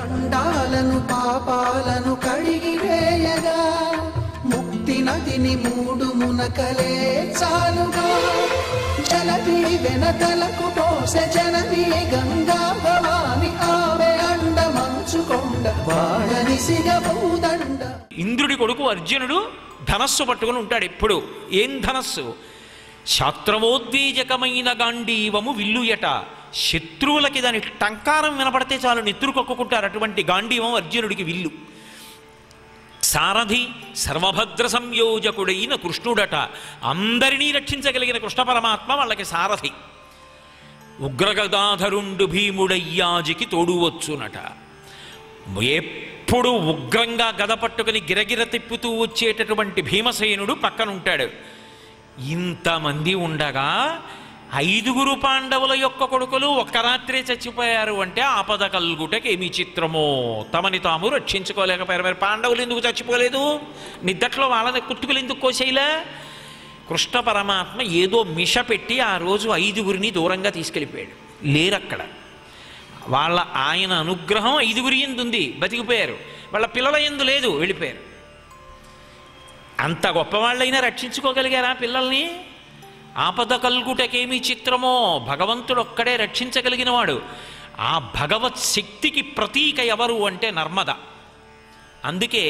గండాలను పాపాలను కడిగివేయగా ముక్తి నదిని మూడు మునకలే చాలుగా జలది వెనకలకు పోసె జనని గంగా భవాని ఆమె అండ మంచుకొండ వాడనిసిగ భూదండ ఇంద్రుడి కొడుకు అర్జునుడు ధనస్సు పట్టుకుని ఉంటాడు ఎప్పుడు ఏం ధనస్సు శాస్త్రమోద్వేజకమైన గాంధీవము విల్లుయట శత్రువులకి దాని టంకారం వినపడితే చాలు నెత్తురు కొక్కుకుంటారు అటువంటి గాంధీవం అర్జునుడికి విల్లు సారథి సర్వభద్ర సంయోజకుడైన కృష్ణుడట అందరినీ రక్షించగలిగిన కృష్ణ పరమాత్మ వాళ్ళకి సారథి ఉగ్రగదాధరుండు భీముడయ్యాజికి తోడువచ్చునట ఎప్పుడు ఉగ్రంగా గద పట్టుకుని గిరగిర తిప్పుతూ వచ్చేటటువంటి భీమసేనుడు పక్కనుంటాడు ఇంతమంది ఉండగా ఐదుగురు పాండవుల యొక్క కొడుకులు ఒక్క రాత్రే చచ్చిపోయారు అంటే ఆపద కల్గుటకి ఏమి చిత్రమో తమని తాము రక్షించుకోలేకపోయారు మరి పాండవులు ఎందుకు చచ్చిపోలేదు నిద్దట్లో వాళ్ళని కుట్టుకులు ఎందుకు కోసేయలే కృష్ణ పరమాత్మ ఏదో మిష పెట్టి ఆ రోజు ఐదుగురిని దూరంగా తీసుకెళ్ళిపోయాడు లేరక్కడ వాళ్ళ ఆయన అనుగ్రహం ఐదుగురి ఎందు ఉంది బతికిపోయారు వాళ్ళ పిల్లల ఎందు లేదు వెళ్ళిపోయారు అంత గొప్పవాళ్ళైనా రక్షించుకోగలిగారా పిల్లల్ని ఆపద కల్గుటకేమి చిత్రమో భగవంతుడు ఒక్కడే రక్షించగలిగిన వాడు ఆ భగవత్ శక్తికి ప్రతీక ఎవరు అంటే నర్మద అందుకే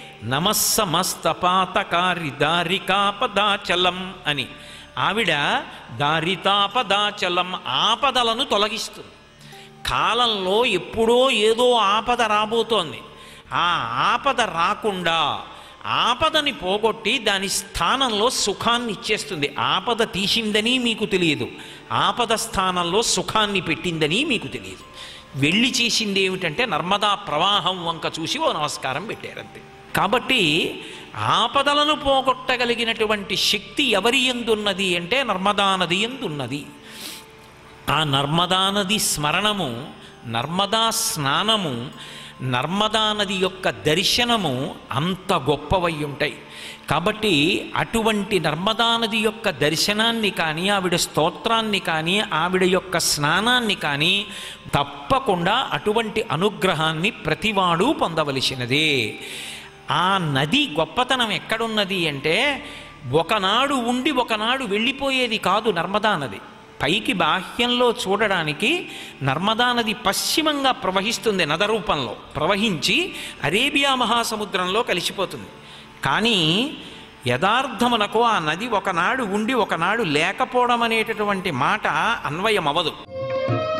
నమస్సమస్తపాతకారి దారికాపదాచలం అని ఆవిడ దారితాపదాచలం ఆపదలను తొలగిస్తుంది కాలంలో ఎప్పుడో ఏదో ఆపద రాబోతోంది ఆ ఆపద రాకుండా ఆపదని పోగొట్టి దాని స్థానంలో సుఖాన్ని ఇచ్చేస్తుంది ఆపద తీసిందని మీకు తెలియదు ఆపద స్థానంలో సుఖాన్ని పెట్టిందని మీకు తెలియదు వెళ్ళి చేసింది ఏమిటంటే నర్మదా ప్రవాహం వంక చూసి ఓ నమస్కారం పెట్టారంతే కాబట్టి ఆపదలను పోగొట్టగలిగినటువంటి శక్తి ఎవరి ఎందున్నది అంటే నర్మదా నది ఎందున్నది ఆ నర్మదా నది స్మరణము నర్మదా స్నానము నర్మదా నది యొక్క దర్శనము అంత గొప్పవై ఉంటాయి కాబట్టి అటువంటి నర్మదా నది యొక్క దర్శనాన్ని కానీ ఆవిడ స్తోత్రాన్ని కానీ ఆవిడ యొక్క స్నానాన్ని కానీ తప్పకుండా అటువంటి అనుగ్రహాన్ని ప్రతివాడు పొందవలసినదే ఆ నది గొప్పతనం ఎక్కడున్నది అంటే ఒకనాడు ఉండి ఒకనాడు వెళ్ళిపోయేది కాదు నర్మదా నది పైకి బాహ్యంలో చూడడానికి నర్మదా నది పశ్చిమంగా ప్రవహిస్తుంది నద రూపంలో ప్రవహించి అరేబియా మహాసముద్రంలో కలిసిపోతుంది కానీ యథార్థమునకు ఆ నది ఒకనాడు ఉండి ఒకనాడు లేకపోవడం అనేటటువంటి మాట అన్వయం అవ్వదు